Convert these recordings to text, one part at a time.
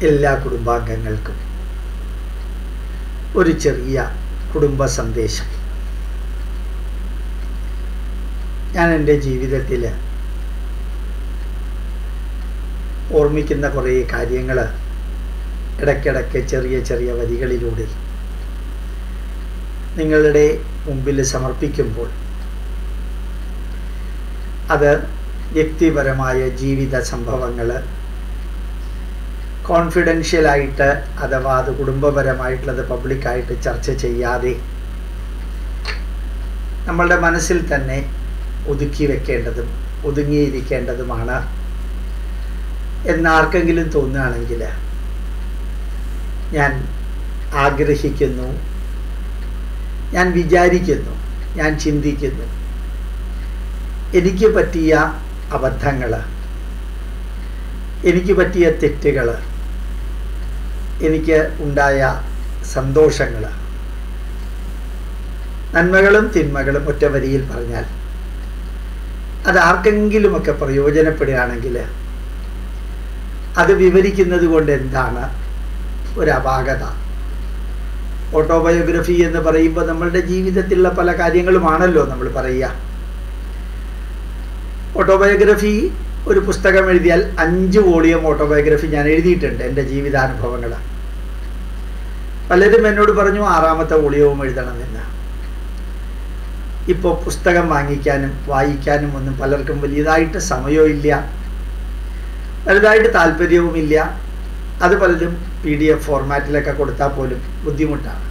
എല്ലാ കുടുംബാംഗങ്ങൾക്കും ഒരു ചെറിയ കുടുംബ സന്ദേശം ഞാൻ എൻ്റെ ജീവിതത്തിൽ ഓർമ്മിക്കുന്ന കുറേ കാര്യങ്ങൾ ഇടയ്ക്കിടയ്ക്ക് ചെറിയ ചെറിയ വരികളിലൂടെ നിങ്ങളുടെ മുമ്പിൽ സമർപ്പിക്കുമ്പോൾ അത് വ്യക്തിപരമായ ജീവിത സംഭവങ്ങൾ കോൺഫിഡൻഷ്യലായിട്ട് അഥവാ അത് കുടുംബപരമായിട്ടുള്ളത് പബ്ലിക്കായിട്ട് ചർച്ച ചെയ്യാതെ നമ്മളുടെ മനസ്സിൽ തന്നെ ഒതുക്കി വെക്കേണ്ടതും ഒതുങ്ങിയിരിക്കേണ്ടതുമാണ് എന്നാർക്കെങ്കിലും തോന്നുകയാണെങ്കിൽ ഞാൻ ആഗ്രഹിക്കുന്നു ഞാൻ വിചാരിക്കുന്നു ഞാൻ ചിന്തിക്കുന്നു എനിക്ക് പറ്റിയ അബദ്ധങ്ങൾ എനിക്ക് പറ്റിയ തെറ്റുകൾ എനിക്ക് ഉണ്ടായ സന്തോഷങ്ങൾ നന്മകളും തിന്മകളും ഒറ്റ വരിയിൽ പറഞ്ഞാൽ അത് ആർക്കെങ്കിലുമൊക്കെ പ്രയോജനപ്പെടുകയാണെങ്കിൽ അത് വിവരിക്കുന്നത് കൊണ്ട് എന്താണ് ഒരു അപാകത ഓട്ടോബയോഗ്രഫി എന്ന് പറയുമ്പോൾ നമ്മളുടെ ജീവിതത്തിലുള്ള പല കാര്യങ്ങളുമാണല്ലോ നമ്മൾ പറയുക ഓട്ടോബയോഗ്രഫി ഒരു പുസ്തകം എഴുതിയാൽ അഞ്ച് വോളിയം ഓട്ടോബയോഗ്രഫി ഞാൻ എഴുതിയിട്ടുണ്ട് എൻ്റെ ജീവിതാനുഭവങ്ങൾ പലരും എന്നോട് പറഞ്ഞു ആറാമത്തെ വോളിയവും എഴുതണമെന്ന് ഇപ്പോൾ പുസ്തകം വാങ്ങിക്കാനും വായിക്കാനും ഒന്നും പലർക്കും വലിയതായിട്ട് സമയമില്ല വലുതായിട്ട് താല്പര്യവുമില്ല അത് പലരും പി ഡി എഫ് ഫോർമാറ്റിലൊക്കെ കൊടുത്താൽ പോലും ബുദ്ധിമുട്ടാണ്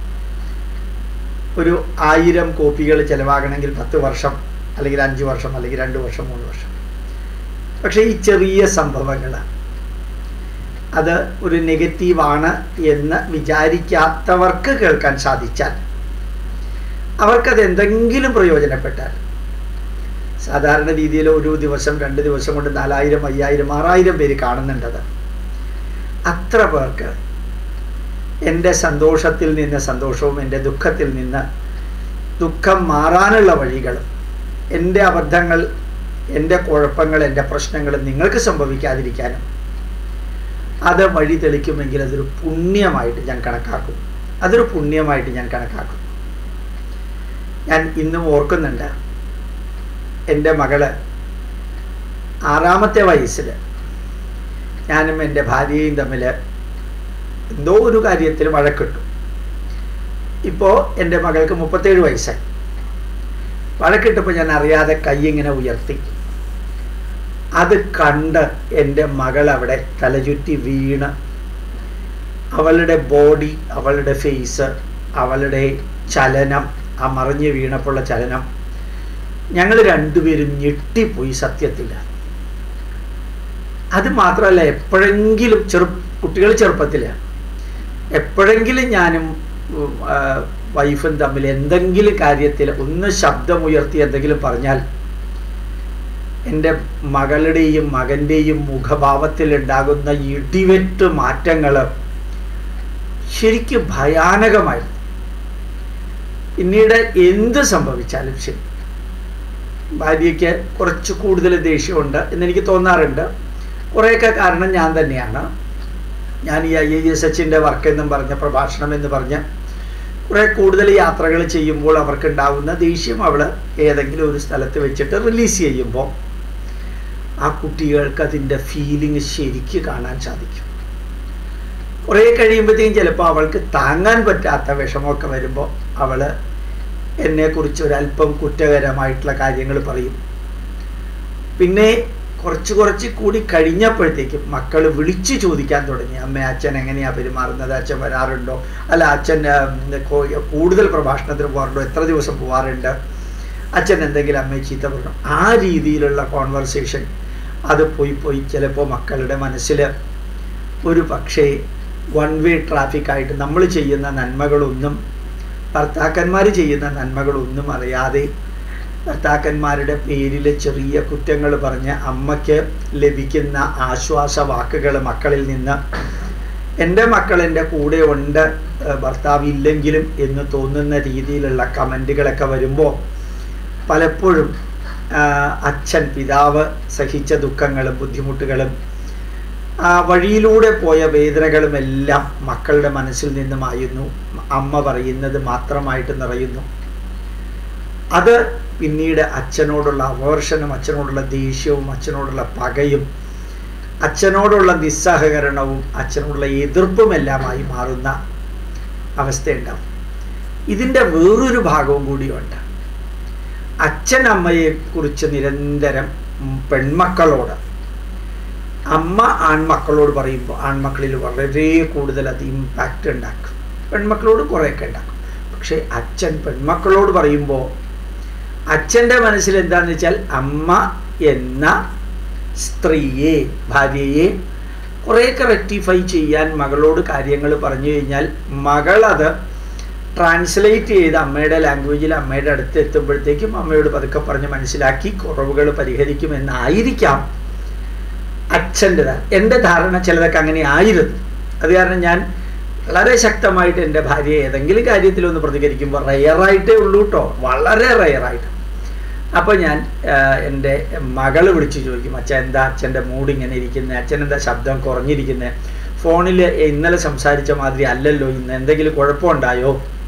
ഒരു ആയിരം കോപ്പികൾ ചിലവാകണമെങ്കിൽ പത്ത് വർഷം അല്ലെങ്കിൽ അഞ്ച് വർഷം അല്ലെങ്കിൽ രണ്ട് വർഷം മൂന്ന് വർഷം പക്ഷേ ഈ ചെറിയ സംഭവങ്ങൾ അത് ഒരു നെഗറ്റീവാണ് എന്ന് വിചാരിക്കാത്തവർക്ക് കേൾക്കാൻ സാധിച്ചാൽ അവർക്കത് എന്തെങ്കിലും പ്രയോജനപ്പെട്ടാൽ സാധാരണ രീതിയിൽ ഒരു ദിവസം രണ്ട് ദിവസം കൊണ്ട് നാലായിരം അയ്യായിരം ആറായിരം പേര് കാണുന്നുണ്ടത് അത്ര പേർക്ക് എൻ്റെ സന്തോഷത്തിൽ നിന്ന് സന്തോഷവും എൻ്റെ ദുഃഖത്തിൽ നിന്ന് ദുഃഖം മാറാനുള്ള വഴികളും എൻ്റെ അബദ്ധങ്ങൾ എൻ്റെ കുഴപ്പങ്ങൾ എൻ്റെ പ്രശ്നങ്ങൾ നിങ്ങൾക്ക് സംഭവിക്കാതിരിക്കാനും അത് വഴി തെളിക്കുമെങ്കിൽ അതൊരു പുണ്യമായിട്ട് ഞാൻ കണക്കാക്കും അതൊരു പുണ്യമായിട്ട് ഞാൻ കണക്കാക്കും ഞാൻ ഇന്നും ഓർക്കുന്നുണ്ട് എൻ്റെ മകള് ആറാമത്തെ വയസ്സിൽ ഞാനും എൻ്റെ ഭാര്യയും തമ്മിൽ എന്തോ ഒരു കാര്യത്തിൽ വഴക്കിട്ടു ഇപ്പോൾ എൻ്റെ മകൾക്ക് മുപ്പത്തേഴ് വയസ്സായി വഴക്കിട്ടപ്പോൾ ഞാൻ അറിയാതെ കൈ ഇങ്ങനെ ഉയർത്തി അത് കണ്ട് എൻ്റെ മകൾ അവിടെ തലചുറ്റി വീണ് അവളുടെ ബോഡി അവളുടെ ഫേസ് അവളുടെ ചലനം ആ മറിഞ്ഞ് വീണപ്പോഴുള്ള ചലനം ഞങ്ങൾ രണ്ടുപേരും ഞെട്ടിപ്പോയി സത്യത്തിൽ അത് മാത്രമല്ല എപ്പോഴെങ്കിലും ചെറു കുട്ടികൾ ചെറുപ്പത്തിൽ എപ്പോഴെങ്കിലും ഞാനും വൈഫും തമ്മിൽ എന്തെങ്കിലും കാര്യത്തിൽ ഒന്ന് ശബ്ദമുയർത്തി എന്തെങ്കിലും പറഞ്ഞാൽ എൻ്റെ മകളുടെയും മകൻ്റെയും മുഖഭാവത്തിൽ ഉണ്ടാകുന്ന ഇടിവെറ്റ് മാറ്റങ്ങൾ ശരിക്കും ഭയാനകമായിരുന്നു പിന്നീട് എന്ത് സംഭവിച്ചാലും ശരി ഭാര്യയ്ക്ക് കുറച്ച് കൂടുതൽ ദേഷ്യമുണ്ട് എന്നെനിക്ക് തോന്നാറുണ്ട് കുറേയൊക്കെ കാരണം ഞാൻ തന്നെയാണ് ഞാൻ ഈ ഐ ഐ എസ് എച്ചിൻ്റെ വർക്ക് എന്നും പറഞ്ഞ പ്രഭാഷണം എന്ന് പറഞ്ഞ് കുറേ കൂടുതൽ യാത്രകൾ ചെയ്യുമ്പോൾ അവർക്കുണ്ടാവുന്ന ദേഷ്യം അവൾ ഏതെങ്കിലും ഒരു സ്ഥലത്ത് വെച്ചിട്ട് റിലീസ് ചെയ്യുമ്പോൾ ആ കുട്ടികൾക്ക് അതിൻ്റെ ഫീലിംഗ് ശരിക്ക് കാണാൻ സാധിക്കും കുറേ കഴിയുമ്പോഴത്തേക്കും ചിലപ്പോൾ അവൾക്ക് താങ്ങാൻ പറ്റാത്ത വിഷമമൊക്കെ വരുമ്പോൾ അവൾ എന്നെക്കുറിച്ച് ഒരല്പം കുറ്റകരമായിട്ടുള്ള കാര്യങ്ങൾ പറയും പിന്നെ കുറച്ച് കുറച്ച് കൂടി കഴിഞ്ഞപ്പോഴത്തേക്കും മക്കൾ വിളിച്ചു ചോദിക്കാൻ തുടങ്ങി അമ്മ അച്ഛൻ എങ്ങനെയാണ് പെരുമാറുന്നത് അച്ഛൻ വരാറുണ്ടോ അല്ല അച്ഛൻ കൂടുതൽ പ്രഭാഷണത്തിന് പോകാറുണ്ടോ എത്ര ദിവസം പോകാറുണ്ട് അച്ഛൻ എന്തെങ്കിലും അമ്മയെ ചീത്ത പറഞ്ഞു ആ രീതിയിലുള്ള കോൺവെർസേഷൻ അത് പോയി പോയി ചിലപ്പോൾ മക്കളുടെ മനസ്സിൽ ഒരു പക്ഷേ വൺ വേ ട്രാഫിക്കായിട്ട് നമ്മൾ ചെയ്യുന്ന നന്മകളൊന്നും ഭർത്താക്കന്മാർ ചെയ്യുന്ന നന്മകളൊന്നും അറിയാതെ ഭർത്താക്കന്മാരുടെ പേരിൽ ചെറിയ കുറ്റങ്ങൾ പറഞ്ഞ് അമ്മയ്ക്ക് ലഭിക്കുന്ന ആശ്വാസ വാക്കുകൾ മക്കളിൽ നിന്ന് എൻ്റെ മക്കൾ എൻ്റെ കൂടെ ഉണ്ട് ഭർത്താവ് ഇല്ലെങ്കിലും എന്ന് തോന്നുന്ന രീതിയിലുള്ള കമൻറ്റുകളൊക്കെ വരുമ്പോൾ പലപ്പോഴും അച്ഛൻ പിതാവ് സഹിച്ച ദുഃഖങ്ങളും ബുദ്ധിമുട്ടുകളും ആ വഴിയിലൂടെ പോയ വേദനകളുമെല്ലാം മക്കളുടെ മനസ്സിൽ നിന്ന് മായുന്നു അമ്മ പറയുന്നത് മാത്രമായിട്ട് നിറയുന്നു അത് പിന്നീട് അച്ഛനോടുള്ള അവേർഷനും അച്ഛനോടുള്ള ദേഷ്യവും അച്ഛനോടുള്ള പകയും അച്ഛനോടുള്ള നിസ്സഹകരണവും അച്ഛനോടുള്ള എതിർപ്പുമെല്ലാമായി മാറുന്ന അവസ്ഥയുണ്ടാവും ഇതിൻ്റെ വേറൊരു ഭാഗവും കൂടിയുണ്ട് അച്ഛൻ അമ്മയെ കുറിച്ച് നിരന്തരം പെൺമക്കളോട് അമ്മ ആൺമക്കളോട് പറയുമ്പോൾ ആൺമക്കളിൽ വളരെ കൂടുതൽ അത് ഇമ്പാക്റ്റ് ഉണ്ടാക്കും പെൺമക്കളോട് കുറേയൊക്കെ ഉണ്ടാക്കും പക്ഷേ അച്ഛൻ പെൺമക്കളോട് പറയുമ്പോൾ അച്ഛൻ്റെ മനസ്സിൽ എന്താണെന്ന് വെച്ചാൽ അമ്മ എന്ന സ്ത്രീയെ ഭാര്യയെ കുറേയൊക്കെ റെക്ടിഫൈ ചെയ്യാൻ മകളോട് കാര്യങ്ങൾ പറഞ്ഞു കഴിഞ്ഞാൽ മകളത് ട്രാൻസ്ലേറ്റ് ചെയ്ത് അമ്മയുടെ ലാംഗ്വേജിൽ അമ്മയുടെ അടുത്ത് എത്തുമ്പോഴത്തേക്കും അമ്മയോട് പതുക്കെ പറഞ്ഞ് മനസ്സിലാക്കി കുറവുകൾ പരിഹരിക്കുമെന്നായിരിക്കാം അച്ഛൻ്റെ എൻ്റെ ധാരണ ചിലതൊക്കെ അങ്ങനെ ആയിരുന്നു അത് കാരണം ഞാൻ വളരെ ശക്തമായിട്ട് എൻ്റെ ഭാര്യയെ ഏതെങ്കിലും കാര്യത്തിലൊന്ന് പ്രതികരിക്കുമ്പോൾ റയറായിട്ടേ ഉള്ളൂ കേട്ടോ വളരെ റയറായിട്ട് അപ്പോൾ ഞാൻ എൻ്റെ മകൾ വിളിച്ച് ചോദിക്കും അച്ഛൻ എന്താ അച്ഛൻ്റെ മൂഡ് ഇങ്ങനെ ഇരിക്കുന്നത് അച്ഛൻ എന്താ ശബ്ദം കുറഞ്ഞിരിക്കുന്നത് ഫോണിൽ ഇന്നലെ സംസാരിച്ച മാതിരി അല്ലല്ലോ ഇന്ന് എന്തെങ്കിലും കുഴപ്പമുണ്ടായോ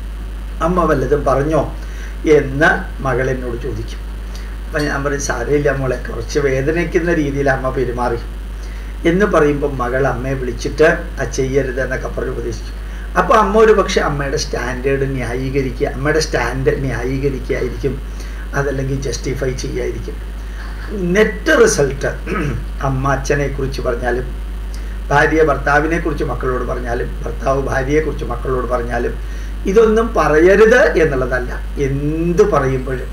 അമ്മ വല്ലതും പറഞ്ഞോ എന്ന് മകൾ എന്നോട് ചോദിക്കും അപ്പം ഞാൻ പറയും സാരമില്ല മോളെ കുറച്ച് വേദനിക്കുന്ന രീതിയിൽ അമ്മ പെരുമാറി എന്ന് പറയുമ്പോൾ മകൾ അമ്മയെ വിളിച്ചിട്ട് ആ ചെയ്യരുത് എന്നൊക്കെ പറഞ്ഞ് ഉപദേശിക്കും അപ്പോൾ അമ്മ ഒരു പക്ഷേ അമ്മയുടെ സ്റ്റാൻഡേർഡ് ന്യായീകരിക്കുക അമ്മയുടെ സ്റ്റാൻഡ് ന്യായീകരിക്കുകയായിരിക്കും അതല്ലെങ്കിൽ ജസ്റ്റിഫൈ ചെയ്യായിരിക്കും നെറ്റ് റിസൾട്ട് അമ്മ അച്ഛനെ കുറിച്ച് പറഞ്ഞാലും ഭാര്യ ഭർത്താവിനെ കുറിച്ച് മക്കളോട് പറഞ്ഞാലും ഭർത്താവ് ഭാര്യയെക്കുറിച്ച് മക്കളോട് പറഞ്ഞാലും ഇതൊന്നും പറയരുത് എന്നുള്ളതല്ല എന്തു പറയുമ്പോഴും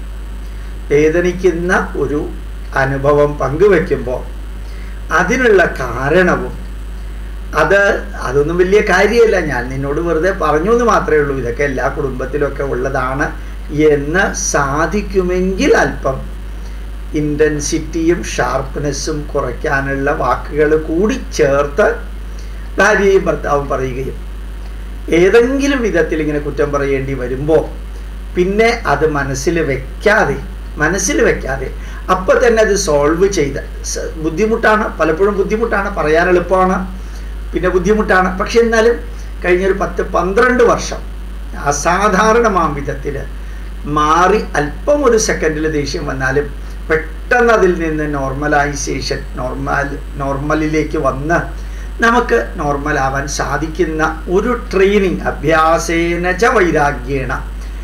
വേദനിക്കുന്ന ഒരു അനുഭവം പങ്കുവെക്കുമ്പോൾ അതിനുള്ള കാരണവും അത് അതൊന്നും വലിയ കാര്യമല്ല ഞാൻ നിന്നോട് വെറുതെ പറഞ്ഞു എന്ന് മാത്രമേ ഉള്ളൂ ഇതൊക്കെ എല്ലാ കുടുംബത്തിലൊക്കെ ഉള്ളതാണ് എന്ന് സാധിക്കുമെങ്കിൽ അല്പം ഇൻറ്റൻസിറ്റിയും ഷാർപ്പ്നെസ്സും കുറയ്ക്കാനുള്ള വാക്കുകൾ കൂടി ചേർത്ത് ഭാര്യയും ഭർത്താവും പറയുകയും ഏതെങ്കിലും വിധത്തിൽ ഇങ്ങനെ കുറ്റം പറയേണ്ടി വരുമ്പോൾ പിന്നെ അത് മനസ്സിൽ വെക്കാതെ മനസ്സിൽ വെക്കാതെ അപ്പം തന്നെ അത് സോൾവ് ചെയ്ത് ബുദ്ധിമുട്ടാണ് പലപ്പോഴും ബുദ്ധിമുട്ടാണ് പറയാൻ എളുപ്പമാണ് പിന്നെ ബുദ്ധിമുട്ടാണ് പക്ഷെ എന്നാലും കഴിഞ്ഞൊരു പത്ത് പന്ത്രണ്ട് വർഷം അസാധാരണമാം വിധത്തിൽ മാറി അല്പം ഒരു സെക്കൻഡിൽ ദേഷ്യം വന്നാലും പെട്ടെന്ന് അതിൽ നിന്ന് നോർമലൈസേഷൻ നോർമൽ നോർമലിലേക്ക് വന്ന് നമുക്ക് നോർമലാവാൻ സാധിക്കുന്ന ഒരു ട്രെയിനിങ് അഭ്യാസേന ച വൈരാഗ്യേണ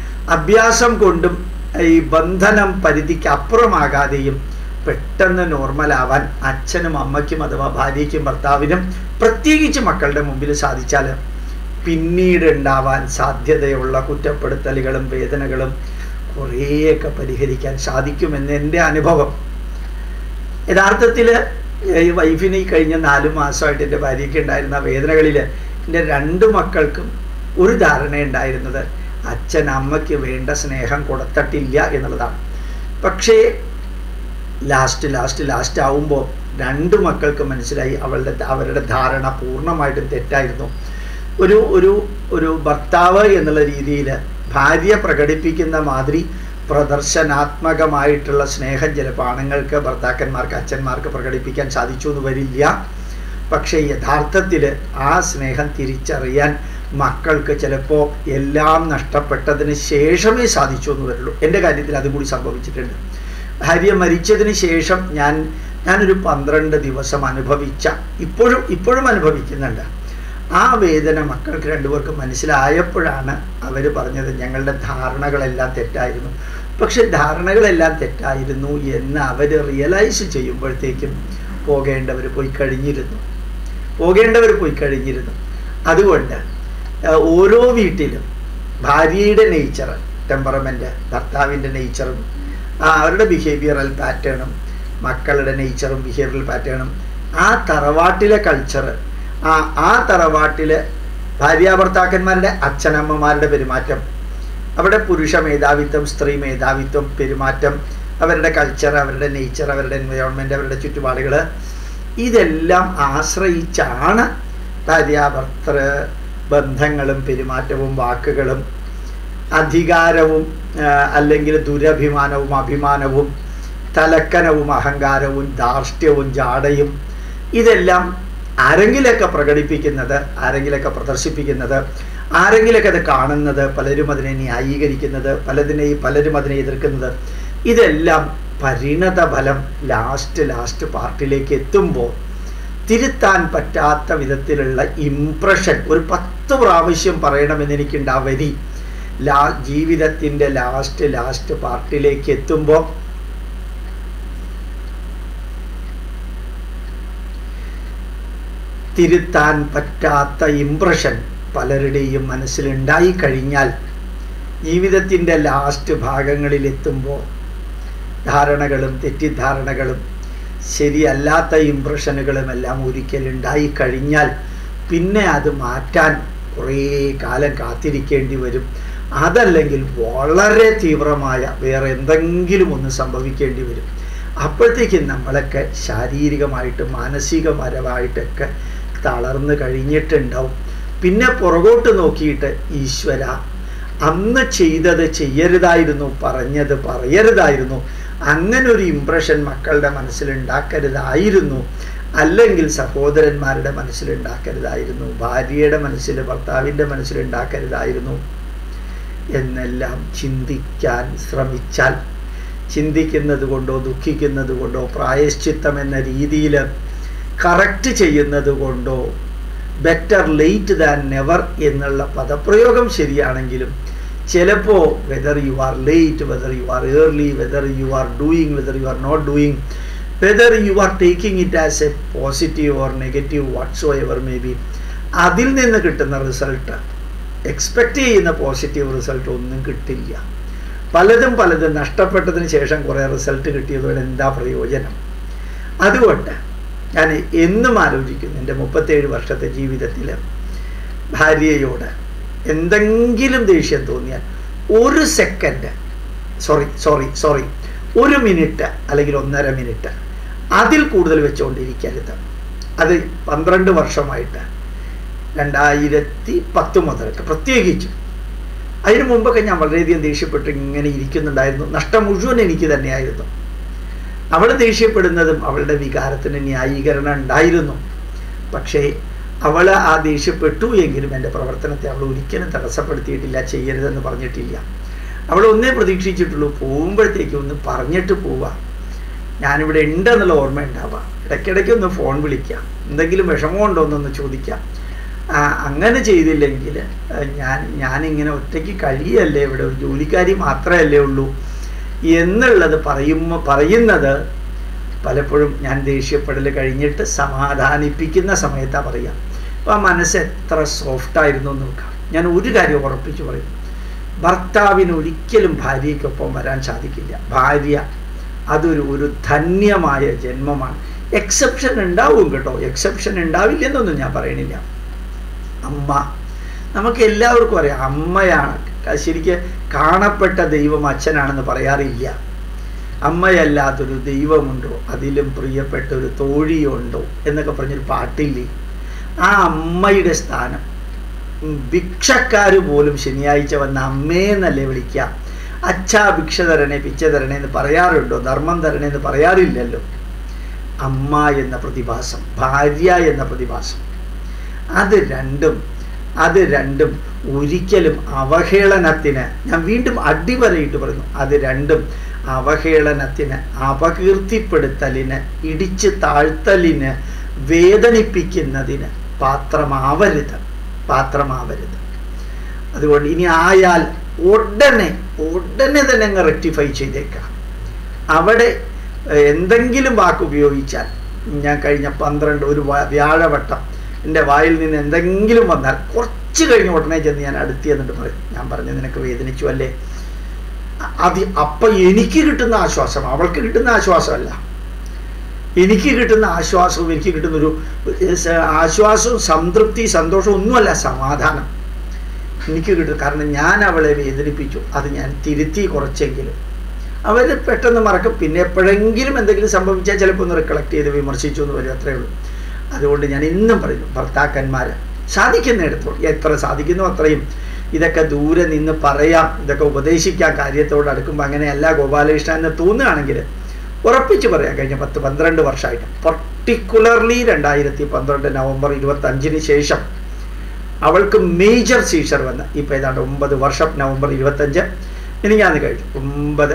അഭ്യാസം കൊണ്ടും ഈ ബന്ധനം പരിധിക്ക് അപ്പുറമാകാതെയും പെട്ടെന്ന് നോർമലാവാൻ അച്ഛനും അമ്മയ്ക്കും അഥവാ ഭാര്യയ്ക്കും ഭർത്താവിനും പ്രത്യേകിച്ച് മക്കളുടെ മുമ്പിൽ സാധിച്ചാൽ പിന്നീട് ഉണ്ടാവാൻ സാധ്യതയുള്ള കുറ്റപ്പെടുത്തലുകളും വേദനകളും കുറേയൊക്കെ പരിഹരിക്കാൻ സാധിക്കുമെന്ന് എൻ്റെ അനുഭവം യഥാർത്ഥത്തിൽ ഈ വൈഫിന് ഈ കഴിഞ്ഞ നാല് മാസമായിട്ട് എൻ്റെ ഭാര്യയ്ക്ക് ഉണ്ടായിരുന്ന വേദനകളിൽ എൻ്റെ രണ്ട് മക്കൾക്കും ഒരു ധാരണ ഉണ്ടായിരുന്നത് അച്ഛൻ അമ്മയ്ക്ക് വേണ്ട സ്നേഹം കൊടുത്തിട്ടില്ല എന്നുള്ളതാണ് പക്ഷേ ലാസ്റ്റ് ലാസ്റ്റ് ലാസ്റ്റ് ആവുമ്പോൾ രണ്ട് മക്കൾക്ക് മനസ്സിലായി അവളുടെ അവരുടെ ധാരണ പൂർണ്ണമായിട്ടും തെറ്റായിരുന്നു ഒരു ഒരു ഒരു ഭർത്താവ് എന്നുള്ള രീതിയിൽ ഭാര്യ പ്രകടിപ്പിക്കുന്ന മാതിരി പ്രദർശനാത്മകമായിട്ടുള്ള സ്നേഹം ചിലപ്പോൾ ആണുങ്ങൾക്ക് ഭർത്താക്കന്മാർക്ക് അച്ഛന്മാർക്ക് പ്രകടിപ്പിക്കാൻ സാധിച്ചു എന്ന് വരില്ല പക്ഷേ യഥാർത്ഥത്തിൽ ആ സ്നേഹം തിരിച്ചറിയാൻ മക്കൾക്ക് ചിലപ്പോൾ എല്ലാം നഷ്ടപ്പെട്ടതിന് ശേഷമേ സാധിച്ചു എന്ന് വരുള്ളൂ എൻ്റെ കാര്യത്തിൽ അതും കൂടി സംഭവിച്ചിട്ടുണ്ട് ഭാര്യ മരിച്ചതിന് ശേഷം ഞാൻ ഞാനൊരു പന്ത്രണ്ട് ദിവസം അനുഭവിച്ച ഇപ്പോഴും ഇപ്പോഴും അനുഭവിക്കുന്നുണ്ട് ആ വേദന മക്കൾക്ക് രണ്ടുപേർക്കും മനസ്സിലായപ്പോഴാണ് അവർ പറഞ്ഞത് ഞങ്ങളുടെ ധാരണകളെല്ലാം തെറ്റായിരുന്നു പക്ഷെ ധാരണകളെല്ലാം തെറ്റായിരുന്നു എന്ന് അവർ റിയലൈസ് ചെയ്യുമ്പോഴത്തേക്കും പോകേണ്ടവർ പോയി കഴിഞ്ഞിരുന്നു പോകേണ്ടവർ പോയി കഴിഞ്ഞിരുന്നു അതുകൊണ്ട് ഓരോ വീട്ടിലും ഭാര്യയുടെ നേച്ചർ ടെമ്പറമെൻ്റ് ഭർത്താവിൻ്റെ നേച്ചറും അവരുടെ ബിഹേവിയറൽ പാറ്റേണും മക്കളുടെ നേച്ചറും ബിഹേവിയറൽ പാറ്റേണും ആ തറവാട്ടിലെ കൾച്ചർ ആ ആ തറവാട്ടിലെ ഭാര്യാഭർത്താക്കന്മാരുടെ അച്ഛനമ്മമാരുടെ പെരുമാറ്റം അവിടെ പുരുഷ മേധാവിത്വം സ്ത്രീ മേധാവിത്വം പെരുമാറ്റം അവരുടെ കൾച്ചർ അവരുടെ നേച്ചർ അവരുടെ എൻവയോൺമെൻറ്റ് അവരുടെ ചുറ്റുപാടുകൾ ഇതെല്ലാം ആശ്രയിച്ചാണ് ഭാര്യാഭർത്തൃ ബന്ധങ്ങളും പെരുമാറ്റവും വാക്കുകളും അധികാരവും അല്ലെങ്കിൽ ദുരഭിമാനവും അഭിമാനവും തലക്കനവും അഹങ്കാരവും ധാർഷ്ട്യവും ജാടയും ഇതെല്ലാം ആരെങ്കിലൊക്കെ പ്രകടിപ്പിക്കുന്നത് ആരെങ്കിലൊക്കെ പ്രദർശിപ്പിക്കുന്നത് ആരെങ്കിലൊക്കെ അത് കാണുന്നത് പലരും അതിനെ ന്യായീകരിക്കുന്നത് പലതിനെയും പലരും അതിനെ എതിർക്കുന്നത് ഇതെല്ലാം പരിണത ഫലം ലാസ്റ്റ് ലാസ്റ്റ് പാർട്ടിലേക്ക് എത്തുമ്പോൾ തിരുത്താൻ പറ്റാത്ത വിധത്തിലുള്ള ഇംപ്രഷൻ ഒരു പത്ത് പ്രാവശ്യം പറയണമെന്ന് എനിക്കുണ്ട് ആ വരി ലാ ജീവിതത്തിൻ്റെ ലാസ്റ്റ് ലാസ്റ്റ് പാർട്ടിലേക്ക് എത്തുമ്പോൾ തിരുത്താൻ പറ്റാത്ത ഇംപ്രഷൻ പലരുടെയും മനസ്സിലുണ്ടായി കഴിഞ്ഞാൽ ജീവിതത്തിൻ്റെ ലാസ്റ്റ് ഭാഗങ്ങളിൽ എത്തുമ്പോൾ ധാരണകളും തെറ്റിദ്ധാരണകളും ശരിയല്ലാത്ത ഇംപ്രഷനുകളും എല്ലാം ഒരിക്കലുണ്ടായി കഴിഞ്ഞാൽ പിന്നെ അത് മാറ്റാൻ കുറേ കാലം കാത്തിരിക്കേണ്ടി വരും അതല്ലെങ്കിൽ വളരെ തീവ്രമായ വേറെ എന്തെങ്കിലും ഒന്ന് സംഭവിക്കേണ്ടി വരും അപ്പോഴത്തേക്കും നമ്മളൊക്കെ ശാരീരികമായിട്ടും മാനസികപരമായിട്ടൊക്കെ തളർന്നു കഴിഞ്ഞിട്ടുണ്ടാവും പിന്നെ പുറകോട്ട് നോക്കിയിട്ട് ഈശ്വര അന്ന് ചെയ്തത് ചെയ്യരുതായിരുന്നു പറഞ്ഞത് പറയരുതായിരുന്നു അങ്ങനെ ഒരു ഇംപ്രഷൻ മക്കളുടെ മനസ്സിലുണ്ടാക്കരുതായിരുന്നു അല്ലെങ്കിൽ സഹോദരന്മാരുടെ മനസ്സിലുണ്ടാക്കരുതായിരുന്നു ഭാര്യയുടെ മനസ്സിൽ ഭർത്താവിൻ്റെ മനസ്സിലുണ്ടാക്കരുതായിരുന്നു എന്നെല്ലാം ചിന്തിക്കാൻ ശ്രമിച്ചാൽ ചിന്തിക്കുന്നത് കൊണ്ടോ ദുഃഖിക്കുന്നത് കൊണ്ടോ പ്രായശ്ചിത്തം എന്ന രീതിയിൽ കറക്റ്റ് ചെയ്യുന്നത് കൊണ്ടോ ബെറ്റർ ലേറ്റ് ദാൻ നെവർ എന്നുള്ള പദപ്രയോഗം ശരിയാണെങ്കിലും ചിലപ്പോൾ whether you are late whether you are early whether you are doing whether you are not doing whether you are taking it as a positive or negative whatsoever may be അതിൽ നിന്ന് കിട്ടുന്ന result expect ചെയ്യുന്ന positive result ഒന്നും കിട്ടില്ല പലതും പലതും നഷ്ടപ്പെട്ടതിന് ശേഷം കുറേ റിസൾട്ട് കിട്ടിയതുകൊണ്ട് എന്താ പ്രയോജനം അതുകൊണ്ട് ഞാൻ എന്നും ആലോചിക്കുന്നു എൻ്റെ മുപ്പത്തേഴ് വർഷത്തെ ജീവിതത്തിൽ ഭാര്യയോട് എന്തെങ്കിലും ദേഷ്യം തോന്നിയാൽ ഒരു സെക്കൻഡ് സോറി സോറി സോറി ഒരു മിനിറ്റ് അല്ലെങ്കിൽ ഒന്നര മിനിറ്റ് അതിൽ കൂടുതൽ വെച്ചുകൊണ്ടിരിക്കരുത് അത് പന്ത്രണ്ട് വർഷമായിട്ട് രണ്ടായിരത്തി പത്ത് മുതലൊക്കെ പ്രത്യേകിച്ചും അതിനു മുമ്പൊക്കെ ഞാൻ വളരെയധികം ദേഷ്യപ്പെട്ട് ഇങ്ങനെ ഇരിക്കുന്നുണ്ടായിരുന്നു നഷ്ടം മുഴുവൻ എനിക്ക് തന്നെയായിരുന്നു അവൾ ദേഷ്യപ്പെടുന്നതും അവളുടെ വികാരത്തിന് ന്യായീകരണം ഉണ്ടായിരുന്നു പക്ഷേ അവൾ ആ ദേഷ്യപ്പെട്ടു എങ്കിലും എൻ്റെ പ്രവർത്തനത്തെ അവൾ ഒരിക്കലും തടസ്സപ്പെടുത്തിയിട്ടില്ല ചെയ്യരുതെന്ന് പറഞ്ഞിട്ടില്ല അവൾ ഒന്നേ പ്രതീക്ഷിച്ചിട്ടുള്ളൂ പോകുമ്പോഴത്തേക്കും ഒന്ന് പറഞ്ഞിട്ട് പോവാ ഞാനിവിടെ ഉണ്ടെന്നുള്ള ഓർമ്മ ഉണ്ടാവാം ഇടയ്ക്കിടയ്ക്ക് ഒന്ന് ഫോൺ വിളിക്കാം എന്തെങ്കിലും വിഷമമുണ്ടോ എന്നൊന്ന് ചോദിക്കാം അങ്ങനെ ചെയ്തില്ലെങ്കിൽ ഞാൻ ഞാനിങ്ങനെ ഒറ്റയ്ക്ക് കഴിയല്ലേ ഇവിടെ ഒരു ജോലിക്കാരി മാത്രമല്ലേ ഉള്ളൂ എന്നുള്ളത് പറയുമ്പോൾ പറയുന്നത് പലപ്പോഴും ഞാൻ ദേഷ്യപ്പെടൽ കഴിഞ്ഞിട്ട് സമാധാനിപ്പിക്കുന്ന സമയത്താണ് പറയാം അപ്പോൾ ആ മനസ്സ് എത്ര സോഫ്റ്റായിരുന്നു എന്ന് നോക്കാം ഞാൻ ഒരു കാര്യം ഉറപ്പിച്ചു പറയും ഭർത്താവിന് ഒരിക്കലും ഭാര്യയ്ക്കൊപ്പം വരാൻ സാധിക്കില്ല ഭാര്യ അതൊരു ഒരു ധന്യമായ ജന്മമാണ് എക്സെപ്ഷൻ ഉണ്ടാവും കേട്ടോ എക്സെപ്ഷൻ ഉണ്ടാവില്ലെന്നൊന്നും ഞാൻ പറയണില്ല അമ്മ നമുക്ക് എല്ലാവർക്കും അറിയാം അമ്മയാണ് ശരിക്ക് കാണപ്പെട്ട ദൈവം അച്ഛനാണെന്ന് പറയാറില്ല അമ്മയല്ലാത്തൊരു ദൈവമുണ്ടോ അതിലും പ്രിയപ്പെട്ട ഒരു തോഴിയുണ്ടോ എന്നൊക്കെ പറഞ്ഞൊരു പാട്ടില്ലേ ആ അമ്മയുടെ സ്ഥാനം ഭിക്ഷക്കാർ പോലും ശനിയാഴ്ച വന്ന അമ്മേന്നല്ലേ വിളിക്കുക അച്ഛാ ഭിക്ഷ തരണേ പിച്ച തരണേ എന്ന് പറയാറുണ്ടോ ധർമ്മം തരണേ എന്ന് പറയാറില്ലല്ലോ അമ്മ എന്ന പ്രതിഭാസം ഭാര്യ എന്ന പ്രതിഭാസം അത് രണ്ടും അത് രണ്ടും ഒരിക്കലും അവഹേളനത്തിന് ഞാൻ വീണ്ടും അടിവരയിട്ട് പറയുന്നു അത് രണ്ടും അവഹേളനത്തിന് അപകീർത്തിപ്പെടുത്തലിന് ഇടിച്ച് താഴ്ത്തലിന് വേദനിപ്പിക്കുന്നതിന് പാത്രമാവരുത് പാത്രമാവരുത് അതുകൊണ്ട് ഇനി ആയാൽ ഉടനെ ഉടനെ തന്നെ അങ്ങ് റെക്ടിഫൈ ചെയ്തേക്കാം അവിടെ എന്തെങ്കിലും വാക്ക് ഉപയോഗിച്ചാൽ ഞാൻ കഴിഞ്ഞ പന്ത്രണ്ട് ഒരു വ്യാഴവട്ടം എൻ്റെ വായിൽ നിന്ന് എന്തെങ്കിലും വന്നാൽ കുറച്ച് കഴിഞ്ഞ് ഉടനെ ചെന്ന് ഞാൻ അടുത്ത് എന്നിട്ട് പറയും ഞാൻ പറഞ്ഞു നിനക്ക് വേദനിച്ചു അല്ലേ അത് അപ്പം എനിക്ക് കിട്ടുന്ന ആശ്വാസം അവൾക്ക് കിട്ടുന്ന ആശ്വാസമല്ല എനിക്ക് കിട്ടുന്ന ആശ്വാസവും എനിക്ക് കിട്ടുന്ന ഒരു ആശ്വാസവും സംതൃപ്തി സന്തോഷവും ഒന്നുമല്ല സമാധാനം എനിക്ക് കിട്ടും കാരണം ഞാൻ അവളെ വേദനിപ്പിച്ചു അത് ഞാൻ തിരുത്തി കുറച്ചെങ്കിലും അവർ പെട്ടെന്ന് മറക്കും പിന്നെ എപ്പോഴെങ്കിലും എന്തെങ്കിലും സംഭവിച്ചാൽ ചിലപ്പോൾ ഒന്ന് റിക്കളക്ട് ചെയ്ത് വിമർശിച്ചു എന്ന് വരും അത്രയേ ഉള്ളൂ അതുകൊണ്ട് ഞാൻ ഇന്നും പറയുന്നു ഭർത്താക്കന്മാർ സാധിക്കുന്നിടത്തോളം എത്ര സാധിക്കുന്നു അത്രയും ഇതൊക്കെ ദൂരെ നിന്ന് പറയാം ഇതൊക്കെ ഉപദേശിക്കാം കാര്യത്തോട് അടുക്കുമ്പോൾ അങ്ങനെയല്ല ഗോപാലകൃഷ്ണൻ എന്ന് തോന്നുകയാണെങ്കിൽ ഉറപ്പിച്ച് പറയാം കഴിഞ്ഞ പത്ത് പന്ത്രണ്ട് വർഷമായിട്ട് പർട്ടിക്കുലർലി രണ്ടായിരത്തി പന്ത്രണ്ട് നവംബർ ഇരുപത്തി അഞ്ചിന് ശേഷം അവൾക്ക് മേജർ സീഷർ വന്ന് ഇപ്പം ഏതാണ്ട് ഒമ്പത് വർഷം നവംബർ ഇരുപത്തഞ്ച് എനിക്കാന്ന് കഴിഞ്ഞു ഒമ്പത്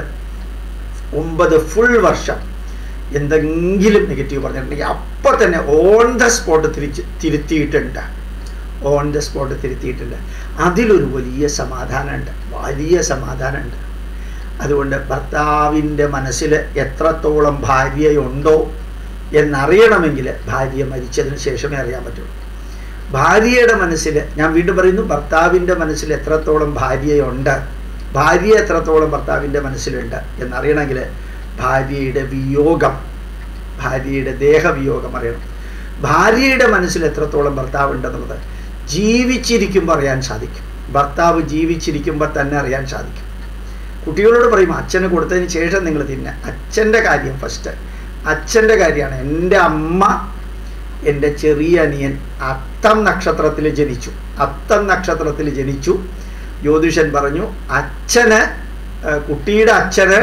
ഒമ്പത് ഫുൾ വർഷം എന്തെങ്കിലും നെഗറ്റീവ് പറഞ്ഞിട്ടുണ്ടെങ്കിൽ അപ്പം തന്നെ ഓൺ ദ സ്പോട്ട് തിരിച്ച് തിരുത്തിയിട്ടുണ്ട് ഓൺ ദ സ്പോട്ട് തിരുത്തിയിട്ടുണ്ട് അതിലൊരു വലിയ സമാധാനമുണ്ട് വലിയ സമാധാനമുണ്ട് അതുകൊണ്ട് ഭർത്താവിൻ്റെ മനസ്സിൽ എത്രത്തോളം ഭാര്യയുണ്ടോ എന്നറിയണമെങ്കിൽ ഭാര്യ മരിച്ചതിന് ശേഷമേ അറിയാൻ പറ്റുള്ളൂ ഭാര്യയുടെ മനസ്സിൽ ഞാൻ വീണ്ടും പറയുന്നു ഭർത്താവിൻ്റെ മനസ്സിൽ എത്രത്തോളം ഭാര്യയുണ്ട് ഭാര്യ എത്രത്തോളം ഭർത്താവിൻ്റെ മനസ്സിലുണ്ട് എന്നറിയണമെങ്കിൽ ഭാര്യയുടെ വിയോഗം ഭാര്യയുടെ ദേഹവിയോഗം അറിയണം ഭാര്യയുടെ മനസ്സിൽ എത്രത്തോളം ഭർത്താവ് ഉണ്ടെന്നുള്ളത് ജീവിച്ചിരിക്കുമ്പോൾ അറിയാൻ സാധിക്കും ഭർത്താവ് ജീവിച്ചിരിക്കുമ്പോൾ തന്നെ അറിയാൻ സാധിക്കും കുട്ടികളോട് പറയും അച്ഛന് കൊടുത്തതിന് ശേഷം നിങ്ങൾ തിന്നെ അച്ഛൻ്റെ കാര്യം ഫസ്റ്റ് അച്ഛൻ്റെ കാര്യമാണ് എൻ്റെ അമ്മ എൻ്റെ ചെറിയ അനിയൻ അത്തം നക്ഷത്രത്തിൽ ജനിച്ചു അത്തം നക്ഷത്രത്തിൽ ജനിച്ചു ജ്യോതിഷൻ പറഞ്ഞു അച്ഛന് കുട്ടിയുടെ അച്ഛന്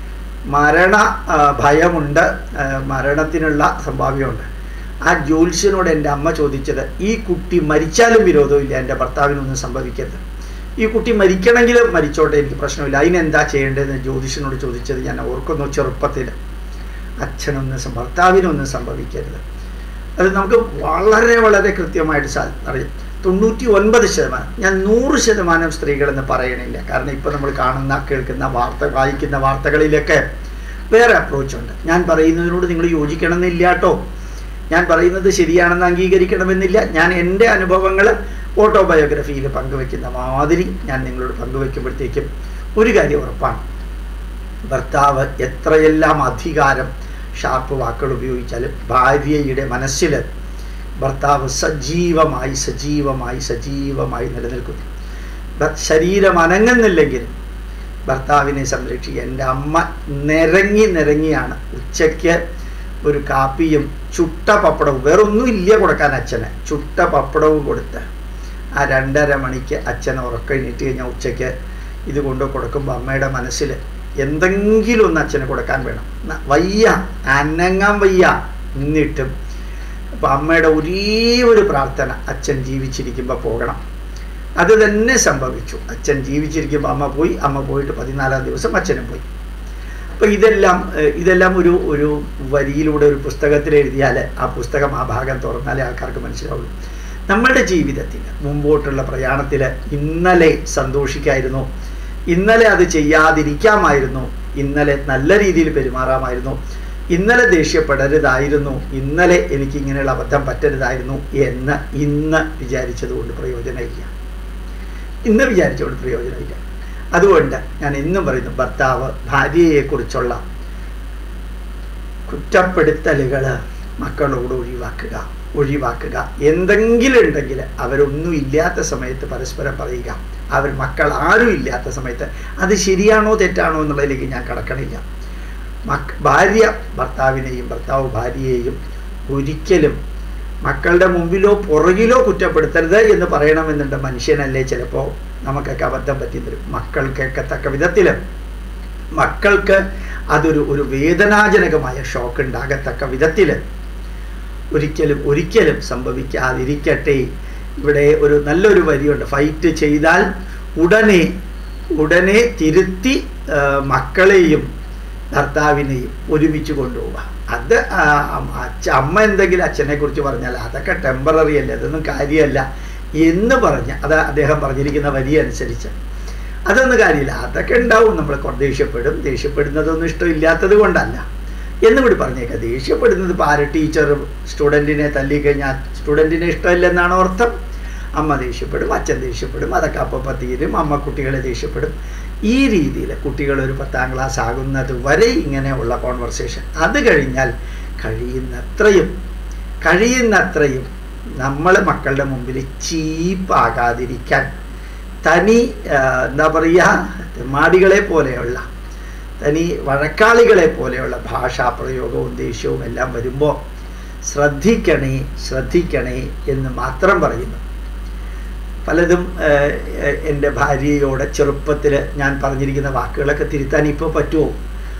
മരണ ഭയമുണ്ട് മരണത്തിനുള്ള സംഭാവ്യമുണ്ട് ആ ജ്യോത്സ്യനോട് എൻ്റെ അമ്മ ചോദിച്ചത് ഈ കുട്ടി മരിച്ചാലും വിരോധമില്ല എൻ്റെ ഭർത്താവിനൊന്നും സംഭവിക്കരുത് ഈ കുട്ടി മരിക്കണമെങ്കിൽ മരിച്ചോട്ടെ എനിക്ക് പ്രശ്നമില്ല അതിനെന്താ ചെയ്യേണ്ടതെന്ന് ജ്യോതിഷനോട് ചോദിച്ചത് ഞാൻ ഓർക്കുന്നു ചെറുപ്പത്തിൽ അച്ഛനൊന്നും ഭർത്താവിനൊന്നും സംഭവിക്കരുത് അത് നമുക്ക് വളരെ വളരെ കൃത്യമായിട്ട് സാ അറിയാം തൊണ്ണൂറ്റി ഒൻപത് ശതമാനം ഞാൻ നൂറ് ശതമാനം സ്ത്രീകളെന്ന് പറയണില്ല കാരണം ഇപ്പം നമ്മൾ കാണുന്ന കേൾക്കുന്ന വാർത്ത വായിക്കുന്ന വാർത്തകളിലൊക്കെ വേറെ അപ്രോച്ചുണ്ട് ഞാൻ പറയുന്നതിനോട് നിങ്ങൾ യോജിക്കണമെന്നില്ല കേട്ടോ ഞാൻ പറയുന്നത് ശരിയാണെന്ന് അംഗീകരിക്കണമെന്നില്ല ഞാൻ എൻ്റെ അനുഭവങ്ങൾ ഓട്ടോബയോഗ്രഫിയിൽ പങ്കുവെക്കുന്ന മാതിരി ഞാൻ നിങ്ങളോട് പങ്കുവെക്കുമ്പോഴത്തേക്കും ഒരു കാര്യം ഉറപ്പാണ് ഭർത്താവ് എത്രയെല്ലാം അധികാരം ഷാർപ്പ് വാക്കുകൾ ഉപയോഗിച്ചാലും ഭാര്യയുടെ മനസ്സിൽ ഭർത്താവ് സജീവമായി സജീവമായി സജീവമായി നിലനിൽക്കുന്നു ശരീരം അനങ്ങുന്നില്ലെങ്കിലും ഭർത്താവിനെ സംരക്ഷിക്കുക എൻ്റെ അമ്മ നിരങ്ങി നിരങ്ങിയാണ് ഉച്ചയ്ക്ക് ഒരു കാപ്പിയും ചുട്ട പപ്പടവും വേറെ ഒന്നും ഇല്ല കൊടുക്കാൻ അച്ഛന് ചുട്ട പപ്പടവും കൊടുത്ത് ആ രണ്ടര മണിക്ക് അച്ഛൻ ഉറക്കം എണീറ്റ് കഴിഞ്ഞാൽ ഉച്ചയ്ക്ക് ഇത് കൊണ്ട് കൊടുക്കുമ്പോൾ അമ്മയുടെ മനസ്സിൽ എന്തെങ്കിലും ഒന്ന് അച്ഛന് കൊടുക്കാൻ വേണം വയ്യ അനങ്ങാൻ വയ്യ എന്നിട്ടും അപ്പം അമ്മയുടെ ഒരേ ഒരു പ്രാർത്ഥന അച്ഛൻ ജീവിച്ചിരിക്കുമ്പോൾ പോകണം അത് തന്നെ സംഭവിച്ചു അച്ഛൻ ജീവിച്ചിരിക്കുമ്പോൾ അമ്മ പോയി അമ്മ പോയിട്ട് പതിനാലാം ദിവസം അച്ഛനും പോയി അപ്പോൾ ഇതെല്ലാം ഇതെല്ലാം ഒരു ഒരു വരിയിലൂടെ ഒരു പുസ്തകത്തിൽ എഴുതിയാൽ ആ പുസ്തകം ആ ഭാഗം തുറന്നാലേ ആൾക്കാർക്ക് മനസ്സിലാവുള്ളൂ നമ്മളുടെ ജീവിതത്തിൽ മുമ്പോട്ടുള്ള പ്രയാണത്തിൽ ഇന്നലെ സന്തോഷിക്കായിരുന്നു ഇന്നലെ അത് ചെയ്യാതിരിക്കാമായിരുന്നു ഇന്നലെ നല്ല രീതിയിൽ പെരുമാറാമായിരുന്നു ഇന്നലെ ദേഷ്യപ്പെടരുതായിരുന്നു ഇന്നലെ എനിക്ക് ഇങ്ങനെയുള്ള അബദ്ധം പറ്റരുതായിരുന്നു എന്ന് ഇന്ന് വിചാരിച്ചതുകൊണ്ട് പ്രയോജനമില്ല ഇന്ന് വിചാരിച്ചുകൊണ്ട് പ്രയോജനമില്ല അതുകൊണ്ട് ഞാൻ എന്നും പറയുന്നു ഭർത്താവ് ഭാര്യയെക്കുറിച്ചുള്ള കുറ്റപ്പെടുത്തലുകൾ മക്കളോട് ഒഴിവാക്കുക ഒഴിവാക്കുക എന്തെങ്കിലും ഉണ്ടെങ്കിൽ അവരൊന്നും ഇല്ലാത്ത സമയത്ത് പരസ്പരം പറയുക അവർ മക്കൾ ആരും ഇല്ലാത്ത സമയത്ത് അത് ശരിയാണോ തെറ്റാണോ എന്നുള്ളതിലേക്ക് ഞാൻ കടക്കണില്ല മക് ഭാര്യ ഭർത്താവിനെയും ഭർത്താവ് ഭാര്യയെയും ഒരിക്കലും മക്കളുടെ മുമ്പിലോ പുറകിലോ കുറ്റപ്പെടുത്തരുത് എന്ന് പറയണമെന്നുണ്ട് മനുഷ്യനല്ലേ ചിലപ്പോൾ നമുക്കൊക്കെ അബദ്ധം പറ്റി തരും മക്കൾക്കൊക്കെ തക്ക വിധത്തിൽ മക്കൾക്ക് അതൊരു ഒരു വേദനാജനകമായ ഷോക്ക് ഉണ്ടാകത്തക്ക വിധത്തിൽ ഒരിക്കലും ഒരിക്കലും സംഭവിക്കാതിരിക്കട്ടെ ഇവിടെ ഒരു നല്ലൊരു വരിയുണ്ട് ഫൈറ്റ് ചെയ്താൽ ഉടനെ ഉടനെ തിരുത്തി മക്കളെയും ഭർത്താവിനെയും ഒരുമിച്ച് കൊണ്ടുപോവുക അത് അച്ഛ അമ്മ എന്തെങ്കിലും അച്ഛനെ കുറിച്ച് പറഞ്ഞാൽ അതൊക്കെ ടെമ്പററി അല്ലേ അതൊന്നും കാര്യമല്ല എന്ന് പറഞ്ഞ് അത് അദ്ദേഹം പറഞ്ഞിരിക്കുന്ന വരി അനുസരിച്ച് അതൊന്നും കാര്യമില്ല അതൊക്കെ ഉണ്ടാവും നമ്മൾ ദേഷ്യപ്പെടും ദേഷ്യപ്പെടുന്നതൊന്നും ഇഷ്ടമില്ലാത്തത് കൊണ്ടല്ല എന്നും കൂടി പറഞ്ഞേക്കാം ദേഷ്യപ്പെടുന്നത് ഇപ്പോൾ ആര് ടീച്ചർ സ്റ്റുഡൻറ്റിനെ തല്ലിക്കഴിഞ്ഞാൽ സ്റ്റുഡൻറ്റിനെ ഇഷ്ടമില്ലെന്നാണ് അർത്ഥം അമ്മ ദേഷ്യപ്പെടും അച്ഛൻ ദേഷ്യപ്പെടും അതൊക്കെ അപ്പം തീരും അമ്മ കുട്ടികളെ ദേഷ്യപ്പെടും ഈ രീതിയിൽ കുട്ടികൾ ഒരു പത്താം ക്ലാസ് ആകുന്നത് വരെ ഇങ്ങനെയുള്ള കോൺവെർസേഷൻ അത് കഴിഞ്ഞാൽ കഴിയുന്നത്രയും കഴിയുന്നത്രയും നമ്മൾ മക്കളുടെ മുമ്പിൽ ചീപ്പാകാതിരിക്കാൻ തനി എന്താ പറയുക മാടികളെ പോലെയുള്ള തനി വഴക്കാളികളെ പോലെയുള്ള ഭാഷാ പ്രയോഗവും ദേഷ്യവും എല്ലാം വരുമ്പോൾ ശ്രദ്ധിക്കണേ ശ്രദ്ധിക്കണേ എന്ന് മാത്രം പറയുന്നു പലതും എൻ്റെ ഭാര്യയോട് ചെറുപ്പത്തിൽ ഞാൻ പറഞ്ഞിരിക്കുന്ന വാക്കുകളൊക്കെ തിരുത്താൻ ഇപ്പോൾ പറ്റുമോ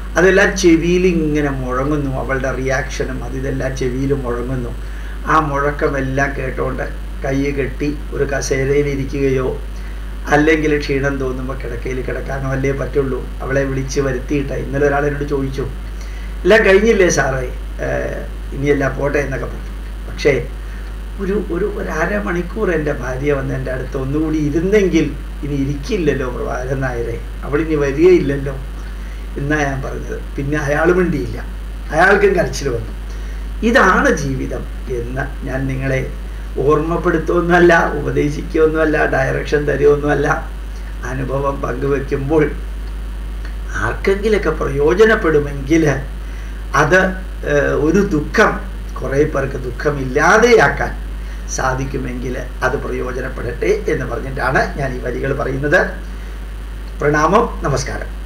അതെല്ലാം ചെവിയിൽ ഇങ്ങനെ മുഴങ്ങുന്നു അവളുടെ റിയാക്ഷനും അത് ഇതെല്ലാം ചെവിയിൽ മുഴങ്ങുന്നു ആ മുഴക്കമെല്ലാം കേട്ടോണ്ട് കൈ കെട്ടി ഒരു കസേരയിൽ ഇരിക്കുകയോ അല്ലെങ്കിൽ ക്ഷീണം തോന്നുമ്പോൾ കിടക്കയിൽ കിടക്കാനോ അല്ലേ പറ്റുള്ളൂ അവളെ വിളിച്ച് വരുത്തിയിട്ട ഇന്നലെ ഒരാൾ എന്നോട് ചോദിച്ചു എല്ലാം കഴിഞ്ഞില്ലേ സാറേ ഏഹ് ഇനിയെല്ലാം പോട്ടെ എന്നൊക്കെ പറഞ്ഞു പക്ഷേ ഒരു ഒരു ഒരു അരമണിക്കൂർ എൻ്റെ ഭാര്യ വന്ന് എൻ്റെ അടുത്ത് ഒന്നുകൂടി ഇരുന്നെങ്കിൽ ഇനി ഇരിക്കില്ലല്ലോ പ്രഭാകരൻ നായരെ അവളിനി വരികയില്ലല്ലോ എന്നാ ഞാൻ പറഞ്ഞത് പിന്നെ അയാൾ മിണ്ടിയില്ല അയാൾക്കും കരച്ചിൽ വന്നു ഇതാണ് ജീവിതം എന്ന് ഞാൻ നിങ്ങളെ ഓർമ്മപ്പെടുത്തുമൊന്നുമല്ല ഉപദേശിക്കുകയൊന്നുമല്ല ഡയറക്ഷൻ തരുമൊന്നുമല്ല അനുഭവം പങ്കുവെക്കുമ്പോൾ ആർക്കെങ്കിലൊക്കെ പ്രയോജനപ്പെടുമെങ്കിൽ അത് ഏഹ്, ഒരു ദുഃഖം കുറേ പേർക്ക് ദുഃഖമില്ലാതെയാക്കാൻ സാധിക്കുമെങ്കിൽ അത് പ്രയോജനപ്പെടട്ടെ എന്ന് പറഞ്ഞിട്ടാണ് ഞാൻ ഈ വരികൾ പറയുന്നത് പ്രണാമം നമസ്കാരം